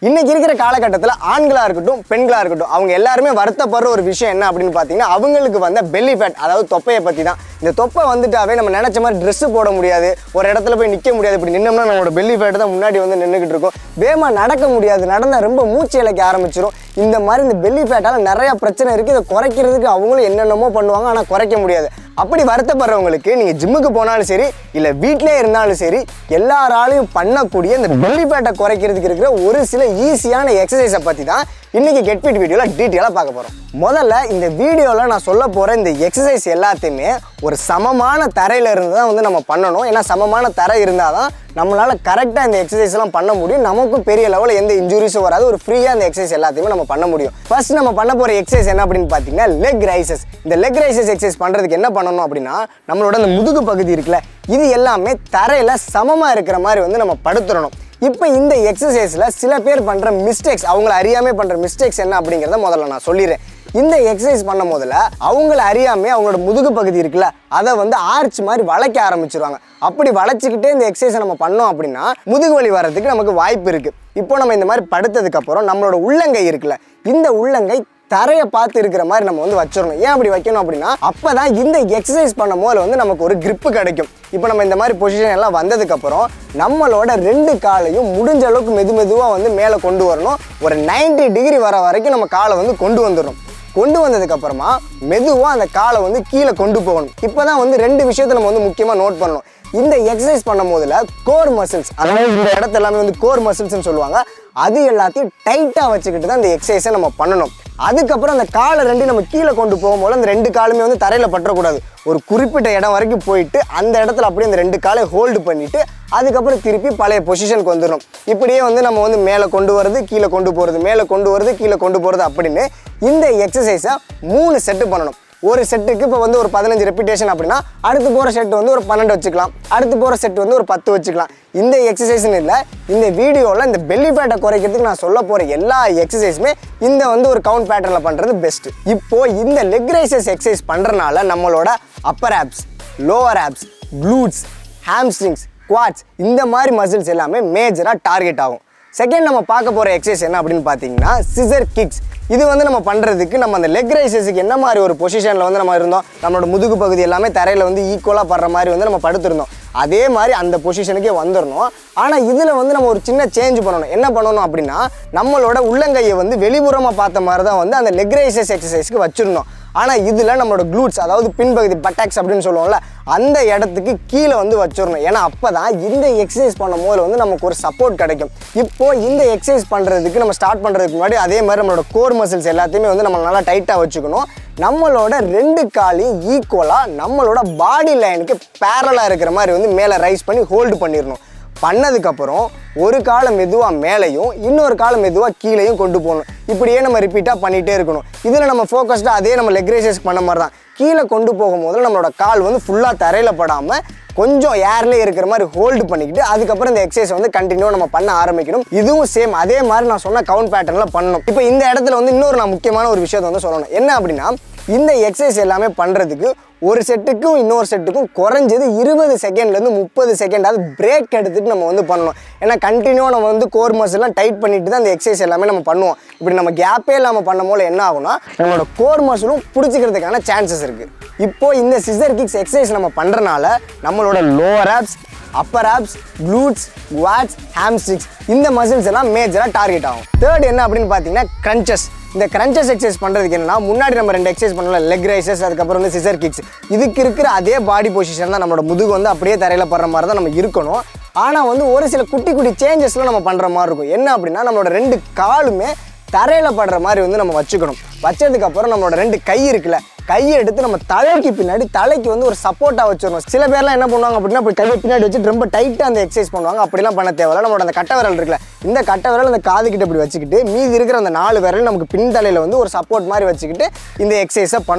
இன்னைக்கு இருக்கிற காலகட்டத்தில் ஆண்களாக இருக்கட்டும் பெண்களாக இருக்கட்டும் அவங்க எல்லாருமே வருத்தப்படுற ஒரு விஷயம் என்ன அப்படின்னு பார்த்தீங்கன்னா அவங்களுக்கு வந்த பெல்லி ஃபேட் அதாவது தொப்பையை பற்றி தான் இந்த தொப்பை வந்துட்டாவே நம்ம நினச்ச மாதிரி ட்ரெஸ்ஸு போட முடியாது ஒரு இடத்துல போய் நிற்க முடியாது இப்படி நின்னோம்னா நம்மளோட பெல்லி ஃபேட் தான் முன்னாடி வந்து நின்றுக்கிட்டு இருக்கும் வேகமா நடக்க முடியாது நடந்தால் ரொம்ப மூச்சு இழைக்க ஆரம்பிச்சிடும் இந்த மாதிரி இந்த பெல்லி ஃபேட்டால் நிறைய பிரச்சனை இருக்குது இதை குறைக்கிறதுக்கு அவங்களும் என்னென்னமோ பண்ணுவாங்க ஆனால் குறைக்க முடியாது அப்படி வருத்தப்படுறவங்களுக்கு நீங்கள் ஜிம்முக்கு போனாலும் சரி இல்லை வீட்டிலே இருந்தாலும் சரி எல்லாராலையும் பண்ணக்கூடிய இந்த பெல்லி ஃபேட்டை குறைக்கிறதுக்கு இருக்கிற ஒரு சில ஈஸியான எக்ஸசைஸை பற்றி தான் இன்னைக்கு கெட் ஃபிட் வீடியோவில் டீட்டெயிலாக பார்க்க போகிறோம் முதல்ல இந்த வீடியோவில் நான் சொல்ல போகிற இந்த எக்ஸசைஸ் எல்லாத்தையுமே ஒரு சமமான தரையில இருந்து தான் வந்து நம்ம பண்ணணும் ஏன்னா சமமான தரை இருந்தால் தான் நம்மளால் கரெக்டாக இந்த எக்ஸசைஸ்லாம் பண்ண முடியும் நமக்கும் பெரிய லெவலில் எந்த இன்ஜுரிஸும் வராது ஒரு ஃப்ரீயாக இந்த எக்ஸசைஸ் எல்லாத்தையுமே நம்ம பண்ண முடியும் ஃபர்ஸ்ட் நம்ம பண்ண போகிற எக்ஸசைஸ் என்ன அப்படின்னு பார்த்தீங்கன்னா லெக் ரைசஸ் இந்த லெக் ரைசஸ் எக்ஸசைஸ் பண்ணுறதுக்கு என்ன பண்ணணும் அப்படின்னா நம்மளோட அந்த முதுகு பகுதி இருக்குல்ல இது எல்லாமே தரையில் சமமாக இருக்கிற மாதிரி வந்து நம்ம படுத்துறணும் இப்போ இந்த எக்ஸசைஸில் சில பேர் பண்ணுற மிஸ்டேக்ஸ் அவங்கள அறியாமல் பண்ணுற மிஸ்டேக்ஸ் என்ன அப்படிங்கிறத முதல்ல நான் சொல்லிடுறேன் இந்த எக்ஸசைஸ் பண்ணும் போதில் அவங்கள அறியாமே அவங்களோட முதுகு பகுதி இருக்குல்ல அதை வந்து ஆர்ச் மாதிரி வளைக்க ஆரம்பிச்சிருவாங்க அப்படி வளைச்சிக்கிட்டே இந்த எக்ஸசைஸை நம்ம பண்ணோம் அப்படின்னா முதுகு வலி வர்றதுக்கு நமக்கு வாய்ப்பு இருக்குது இப்போ நம்ம இந்த மாதிரி படுத்ததுக்கு அப்புறம் நம்மளோட உள்ளங்கை இருக்குல்ல இந்த உள்ளங்கை தரையை பார்த்து இருக்கிற மாதிரி நம்ம வந்து வச்சிடணும் ஏன் அப்படி வைக்கணும் அப்படின்னா அப்போ தான் இந்த எக்ஸசைஸ் பண்ணும் போது வந்து நமக்கு ஒரு grip கிடைக்கும் இப்போ நம்ம இந்த மாதிரி பொசிஷன் எல்லாம் வந்ததுக்கப்புறம் நம்மளோட ரெண்டு காலையும் முடிஞ்ச அளவுக்கு மெது மெதுவாக வந்து மேலே கொண்டு வரணும் ஒரு 90 டிகிரி வர வரைக்கும் நம்ம காலை வந்து கொண்டு வந்துடணும் கொண்டு வந்ததுக்கு அப்புறமா மெதுவாக அந்த காலை வந்து கீழே கொண்டு போகணும் இப்போ தான் வந்து ரெண்டு விஷயத்தை நம்ம வந்து முக்கியமாக நோட் பண்ணணும் இந்த எக்ஸசைஸ் பண்ணும் போதுல கோர் மசில்ஸ் அதாவது இந்த இடத்த எல்லாமே வந்து கோர் மசில்ஸ்னு சொல்லுவாங்க அது எல்லாத்தையும் டைட்டாக வச்சுக்கிட்டு தான் இந்த எக்ஸசைஸை நம்ம பண்ணணும் அதுக்கப்புறம் அந்த காலை ரெண்டு நம்ம கீழே கொண்டு போகும்போது அந்த ரெண்டு காலுமே வந்து தரையில் பற்றக்கூடாது ஒரு குறிப்பிட்ட இடம் வரைக்கும் போயிட்டு அந்த இடத்துல அப்படியே அந்த ரெண்டு காலை ஹோல்டு பண்ணிட்டு அதுக்கப்புறம் திருப்பி பழைய பொசிஷனுக்கு வந்துடணும் இப்படியே வந்து நம்ம வந்து மேலே கொண்டு வரது கீழே கொண்டு போகிறது மேலே கொண்டு வரது கீழே கொண்டு போகிறது அப்படின்னு இந்த எக்ஸசைஸை மூணு செட்டு பண்ணணும் ஒரு செட்டுக்கு இப்போ வந்து ஒரு பதினஞ்சு ரெப்பிடேஷன் அப்படின்னா அடுத்து போகிற செட் வந்து ஒரு பன்னெண்டு வச்சுக்கலாம் அடுத்து போகிற செட் வந்து ஒரு பத்து வச்சுக்கலாம் இந்த எக்ஸசைஸ்னு இல்லை இந்த வீடியோவில் இந்த பெல்லி ஃபேட்டை குறைக்கிறதுக்கு நான் சொல்ல போகிற எல்லா எக்ஸசைஸுமே இந்த வந்து ஒரு கவுண்ட் பேட்டர்னில் பண்ணுறது பெஸ்ட் இப்போ இந்த லெக் ரைசஸ் எக்ஸசைஸ் பண்ணுறனால நம்மளோட upper abs lower abs glutes hamstrings quads இந்த மாதிரி மசில்ஸ் எல்லாமே மேஜராக டார்கெட் ஆகும் செகண்ட் நம்ம பார்க்க போகிற எக்ஸசைஸ் என்ன அப்படின்னு பார்த்தீங்கன்னா சிசர் கிக்ஸ் இது வந்து நம்ம பண்ணுறதுக்கு நம்ம அந்த லெக் ரைசஸுக்கு என்ன மாதிரி ஒரு பொசிஷனில் வந்து நம்ம இருந்தோம் நம்மளோட முதுகு பகுதி எல்லாமே தரையில் வந்து ஈக்குவலாக படுற மாதிரி வந்து நம்ம படுத்திருந்தோம் அதே மாதிரி அந்த பொசிஷனுக்கே வந்துடணும் ஆனால் இதில் வந்து நம்ம ஒரு சின்ன சேஞ்ச் பண்ணணும் என்ன பண்ணணும் அப்படின்னா நம்மளோட உள்ளங்கையை வந்து வெளிப்புறமாக பார்த்த மாதிரி தான் வந்து அந்த லெக் ரைசஸ் எக்ஸசைஸ்க்கு வச்சுருந்தோம் ஆனால் இதில் நம்மளோட க்ளூட்ஸ் அதாவது பின்பகுதி பட்டாக்ஸ் அப்படின்னு சொல்லுவோம்ல அந்த இடத்துக்கு கீழே வந்து வச்சிடணும் ஏன்னா அப்போ தான் இந்த எக்ஸசைஸ் பண்ணும் போது வந்து நமக்கு ஒரு சப்போர்ட் கிடைக்கும் இப்போ இந்த எக்ஸசைஸ் பண்ணுறதுக்கு நம்ம ஸ்டார்ட் பண்ணுறதுக்கு முன்னாடி அதே மாதிரி நம்மளோட கோர் மசில்ஸ் எல்லாத்தையுமே வந்து நம்ம நல்லா டைட்டாக வச்சுக்கணும் நம்மளோட ரெண்டு காலையும் ஈக்குவலாக நம்மளோட பாடி லைனுக்கு பேரலாக இருக்கிற மாதிரி வந்து மேலே ரைஸ் பண்ணி ஹோல்டு பண்ணிடணும் பண்ணதுக்கப்புறம் ஒரு காலை மெதுவாக மேலேயும் இன்னொரு காலை மெதுவாக கீழேயும் கொண்டு போகணும் இப்படியே நம்ம ரிப்பீட்டாக பண்ணிகிட்டே இருக்கணும் இதில் நம்ம ஃபோக்கஸ்டாக அதே நம்ம லெக் ரைசஸ் பண்ண மாதிரி தான் கீழே கொண்டு போகும்போது நம்மளோட கால் வந்து ஃபுல்லாக தரையில் படாமல் கொஞ்சம் ஏர்லேயே இருக்கிற மாதிரி ஹோல்டு பண்ணிக்கிட்டு அதுக்கப்புறம் இந்த எக்ஸசைஸ் வந்து கண்டினியூ நம்ம பண்ண ஆரம்பிக்கணும் இதுவும் சேம் அதே மாதிரி நான் சொன்ன கவுண்ட் பேட்டர்னில் பண்ணணும் இப்போ இந்த இடத்துல வந்து இன்னொரு நான் முக்கியமான ஒரு விஷயத்தை வந்து சொல்லணும் என்ன அப்படின்னா இந்த எக்ஸசைஸ் எல்லாமே பண்ணுறதுக்கு ஒரு செட்டுக்கும் இன்னொரு செட்டுக்கும் குறைஞ்சது இருபது செகண்ட்லேருந்து முப்பது செகண்டாவது பிரேக் எடுத்துட்டு நம்ம வந்து பண்ணணும் ஏன்னா கண்டினியூவாக நம்ம வந்து கோர் மசில்லாம் டைட் பண்ணிட்டு தான் இந்த எக்ஸசைஸ் எல்லாமே நம்ம பண்ணுவோம் இப்படி நம்ம கேப்பே இல்லாமல் பண்ணும் போல என்ன ஆகும்னா நம்மளோட கோர் மசிலும் பிடிச்சிக்கிறதுக்கான சான்சஸ் இருக்குது இப்போ இந்த சிசர் கிக்ஸ் எக்ஸசைஸ் நம்ம பண்ணுறனால நம்மளோட lower abs upper abs glutes quads hamstrings இந்த மசில்ஸ் எல்லாம் மேஜராக டார்கெட் ஆகும் தேர்ட் என்ன அப்படின்னு பார்த்தீங்கன்னா crunches இந்த crunches எக்ஸசைஸ் பண்ணுறதுக்கு என்னன்னா முன்னாடி நம்ம ரெண்டு எக்ஸசைஸ் பண்ணலாம் லெக் ரைசஸ் அதுக்கப்புறம் வந்து சிசர் கிக்ஸ் இதுக்கு இருக்கிற அதே பாடி பொசிஷன் தான் நம்மளோட முதுகு வந்து அப்படியே தரையில் படுற மாதிரி தான் நம்ம இருக்கணும் ஆனால் வந்து ஒரு சில குட்டி குட்டி சேஞ்சஸ்லாம் நம்ம பண்ணுற மாதிரி இருக்கும் என்ன அப்படின்னா நம்மளோட ரெண்டு காலுமே தரையில் படுற மாதிரி வந்து நம்ம வச்சுக்கணும் வச்சதுக்கப்புறம் நம்மளோட ரெண்டு கை இருக்குல்ல கையை எடுத்து நம்ம தலைக்கு பின்னாடி தலைக்கு வந்து ஒரு சப்போர்ட்டாக வச்சிடணும் சில பேர்லாம் என்ன பண்ணுவாங்க அப்படின்னா இப்படி கையை பின்னாடி வச்சுட்டு ரொம்ப டைட்டாக அந்த எக்ஸசைஸ் பண்ணுவாங்க அப்படிலாம் பண்ண தேவையில்ல நம்மளோட அந்த கட்டை விரல் இருக்குல்ல இந்த கட்டை விரல் அந்த காது கிட்ட இப்படி வச்சுக்கிட்டு மீதி இருக்கிற அந்த நாலு விரல் நமக்கு பின் தலையில் வந்து ஒரு சப்போர்ட் மாதிரி வச்சுக்கிட்டு இந்த எக்ஸசைஸை பண்ணணும்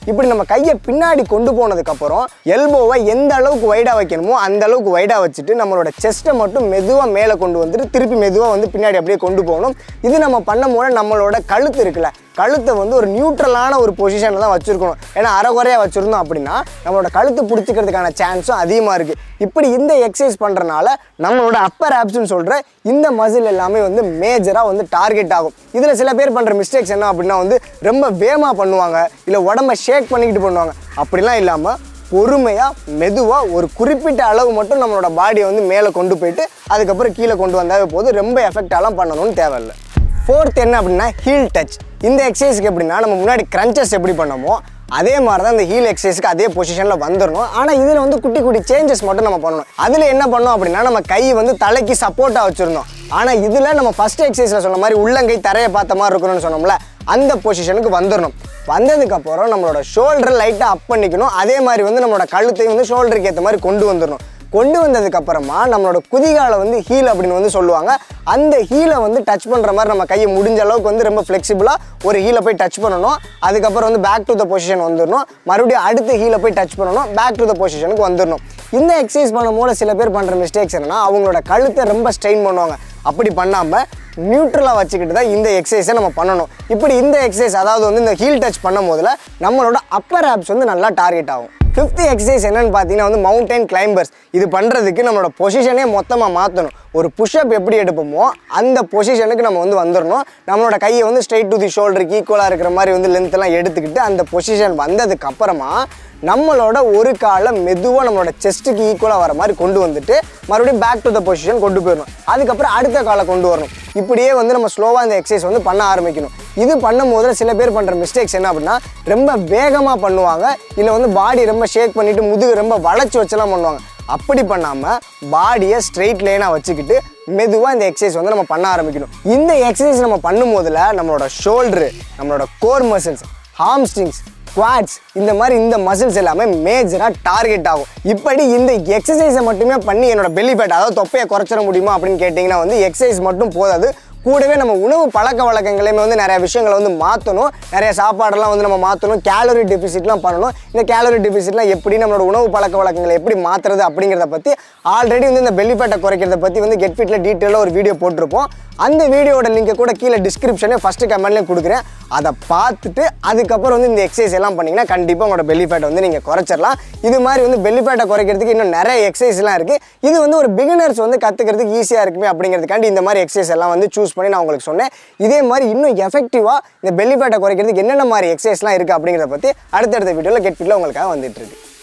இப்படி நம்ம கையை பின்னாடி கொண்டு போனதுக்கப்புறம் எல்போவை எந்த அளவுக்கு வைடாக வைக்கணுமோ அந்த அளவுக்கு வைடாக வச்சுட்டு நம்மளோட செஸ்ட்டை மட்டும் மெதுவாக மேலே கொண்டு வந்துட்டு திருப்பி மெதுவாக வந்து பின்னாடி அப்படியே கொண்டு போகணும் இது நம்ம பண்ணும்போது நம்மளோட கழுத்து இருக்குல்ல கழுத்தை வந்து ஒரு நியூட்ரலான ஒரு பொசிஷனில் தான் வச்சுருக்கணும் ஏன்னா அரைகுறையாக வச்சுருந்தோம் அப்படின்னா நம்மளோட கழுத்து பிடிச்சிக்கிறதுக்கான சான்ஸும் அதிகமாக இருக்குது இப்படி இந்த எக்ஸசைஸ் பண்ணுறனால நம்மளோட அப்பர் ஆப்ஸ்னு சொல்கிற இந்த மசில் எல்லாமே வந்து மேஜராக வந்து டார்கெட் ஆகும் இதில் சில பேர் பண்ணுற மிஸ்டேக்ஸ் என்ன அப்படின்னா வந்து ரொம்ப வேகமாக பண்ணுவாங்க இல்லை உடம்ப ஷேக் பண்ணிக்கிட்டு பண்ணுவாங்க அப்படிலாம் இல்லாமல் பொறுமையாக மெதுவாக ஒரு குறிப்பிட்ட அளவு மட்டும் நம்மளோட பாடியை வந்து மேலே கொண்டு போயிட்டு அதுக்கப்புறம் கீழே கொண்டு வந்தாவே போதும் ரொம்ப எஃபெக்டாலாம் பண்ணணும்னு தேவையில்லை ஃபோர்த் என்ன அப்படின்னா ஹீல் டச் இந்த எக்ஸசைஸ்க்கு எப்படின்னா நம்ம முன்னாடி கிரன்ச்சஸ் எப்படி பண்ணமோ அதே மாதிரி தான் இந்த ஹீல் எக்ஸசைஸ்க்கு அதே பொசிஷனில் வந்துடணும் ஆனால் இதில் வந்து குட்டி குட்டி சேஞ்சஸ் மட்டும் நம்ம பண்ணணும் அதில் என்ன பண்ணோம் அப்படின்னா நம்ம கை வந்து தலைக்கு சப்போர்ட்டாக வச்சுருந்தோம் ஆனால் இதில் நம்ம ஃபஸ்ட் எக்ஸசைஸில் சொன்ன மாதிரி உள்ளங்கை தரையை பார்த்த மாதிரி இருக்கணும்னு சொன்னோம்ல அந்த பொசிஷனுக்கு வந்துடணும் வந்ததுக்கப்புறம் நம்மளோட ஷோல்டரை லைட்டாக அப் பண்ணிக்கணும் அதே மாதிரி வந்து நம்மளோட கழுத்தையும் வந்து ஷோல்டருக்கு ஏற்ற மாதிரி கொண்டு வந்துடணும் கொண்டு வந்ததுக்கு அப்புறமா நம்மளோட குதிகாலை வந்து ஹீல் அப்படின்னு வந்து சொல்லுவாங்க அந்த ஹீலை வந்து டச் பண்ணுற மாதிரி நம்ம கையை முடிஞ்ச அளவுக்கு வந்து ரொம்ப ஃப்ளெக்சிபிளாக ஒரு ஹீலை போய் டச் பண்ணணும் அதுக்கப்புறம் வந்து பேக் டு த பொசிஷன் வந்துடணும் மறுபடியும் அடுத்த ஹீலை போய் டச் பண்ணணும் பேக் டு த பொசிஷனுக்கு வந்துடணும் இந்த எக்ஸசைஸ் பண்ணும்போது சில பேர் பண்ணுற மிஸ்டேக்ஸ் என்னன்னா அவங்களோட கழுத்தை ரொம்ப ஸ்ட்ரெயின் பண்ணுவாங்க அப்படி பண்ணாமல் நியூட்ரலாக வச்சுக்கிட்டு தான் இந்த எக்ஸசைஸை நம்ம பண்ணணும் இப்படி இந்த எக்ஸசைஸ் அதாவது வந்து இந்த ஹீல் டச் பண்ணும் போதில் நம்மளோட அப்பர் ஆப்ஸ் வந்து நல்லா டார்கெட் ஆகும் ஃபிஃப்த் எக்ஸசைஸ் என்னன்னு பார்த்தீங்கன்னா வந்து மவுண்டைன் கிளைம்பர்ஸ் இது பண்ணுறதுக்கு நம்மளோட பொசிஷனே மொத்தமாக மாற்றணும் ஒரு புஷ்அப் எப்படி எடுப்போமோ அந்த பொசிஷனுக்கு நம்ம வந்து வந்துடணும் நம்மளோட கையை வந்து ஸ்ட்ரைட் டு தி ஷோல்டருக்கு ஈக்குவலாக இருக்கிற மாதிரி வந்து லென்த்தெல்லாம் எடுத்துக்கிட்டு அந்த பொசிஷன் வந்ததுக்கு அப்புறமா நம்மளோட ஒரு காலை மெதுவாக நம்மளோட செஸ்ட்டுக்கு ஈக்குவலாக வர மாதிரி கொண்டு வந்துட்டு மறுபடியும் பேக் டு த பொசிஷன் கொண்டு போயிடணும் அதுக்கப்புறம் அடுத்த காலை கொண்டு வரணும் இப்படியே வந்து நம்ம ஸ்லோவாக இந்த எக்ஸசைஸ் வந்து பண்ண ஆரம்பிக்கணும் இது பண்ணும் போது சில பேர் பண்ணுற மிஸ்டேக்ஸ் என்ன அப்படின்னா ரொம்ப வேகமாக பண்ணுவாங்க இல்லை வந்து பாடி ரொம்ப ஷேக் பண்ணிவிட்டு முதுகு ரொம்ப வளைச்சி வச்செல்லாம் பண்ணுவாங்க அப்படி பண்ணாமல் பாடியை ஸ்ட்ரெயிட் லைனாக வச்சுக்கிட்டு மெதுவாக இந்த எக்ஸசைஸ் வந்து நம்ம பண்ண ஆரம்பிக்கணும் இந்த எக்ஸசைஸ் நம்ம பண்ணும் போதில் நம்மளோட ஷோல்டரு நம்மளோட கோர் மசில்ஸ் ஹாம்ஸ்ட்ரிங்ஸ் குவாட்ஸ் இந்த மாதிரி இந்த மசில்ஸ் எல்லாமே மேஜராக டார்கெட் ஆகும் இப்படி இந்த எக்ஸசைஸை மட்டுமே பண்ணி என்னோட பெல்லி ஃபேட் அதாவது தொப்பையை குறைச்சிட முடியுமா அப்படின்னு கேட்டிங்கன்னா வந்து எக்ஸசைஸ் மட்டும் போதாது கூடவே நம்ம உணவு பழக்க வழக்கங்களையுமே வந்து நிறைய விஷயங்களை வந்து மாற்றணும் நிறைய சாப்பாடெல்லாம் வந்து நம்ம மாற்றணும் கேலரி டெபிசிட்லாம் பண்ணணும் இந்த கேலரி டெபிசிட்லாம் எப்படி நம்மளோட உணவு பழக்க வழக்கங்களை எப்படி மாற்றுறது அப்படிங்கிறத பற்றி ஆல்ரெடி வந்து இந்த பெல்லி ஃபேட்டை குறைக்கிறத பற்றி வந்து கெட் ஃபிட்டில் டீட்டெயிலாக ஒரு வீடியோ போட்டிருப்போம் அந்த வீடியோட லிங்கை கூட கீழே டிஸ்கிரிப்ஷனே ஃபஸ்ட்டு கமெண்ட்லேயும் கொடுக்குறேன் அதை பார்த்துட்டு அதுக்கப்புறம் வந்து இந்த எக்ஸசைஸ் எல்லாம் பண்ணிங்கன்னா கண்டிப்பாக உங்களோட பெல்லி ஃபேட்டை வந்து நீங்கள் குறைச்சிடலாம் இது மாதிரி வந்து பெல்லி ஃபேட்டை குறைக்கிறதுக்கு இன்னும் நிறைய எக்ஸசைஸ்லாம் இருக்குது இது வந்து ஒரு பிகினர்ஸ் வந்து கற்றுக்கிறதுக்கு ஈஸியாக இருக்குமே அப்படிங்கிறதுக்காண்டி இந்த மாதிரி எக்ஸசைஸ் எல்லாம் வந்து சூஸ் பண்ணி நான் உங்களுக்கு சொன்னேன் இதே மாதிரி இன்னும் எஃபெக்டிவாக இந்த பெல்லி ஃபேட்டை குறைக்கிறதுக்கு என்னென்ன மாதிரி எக்ஸசைஸ்லாம் இருக்குது அப்படிங்கிறத பற்றி அடுத்தடுத்த வீடியோவில் கெட் ஃபிட்டில் உங்களுக்காக வந்துட்டு இருக்கு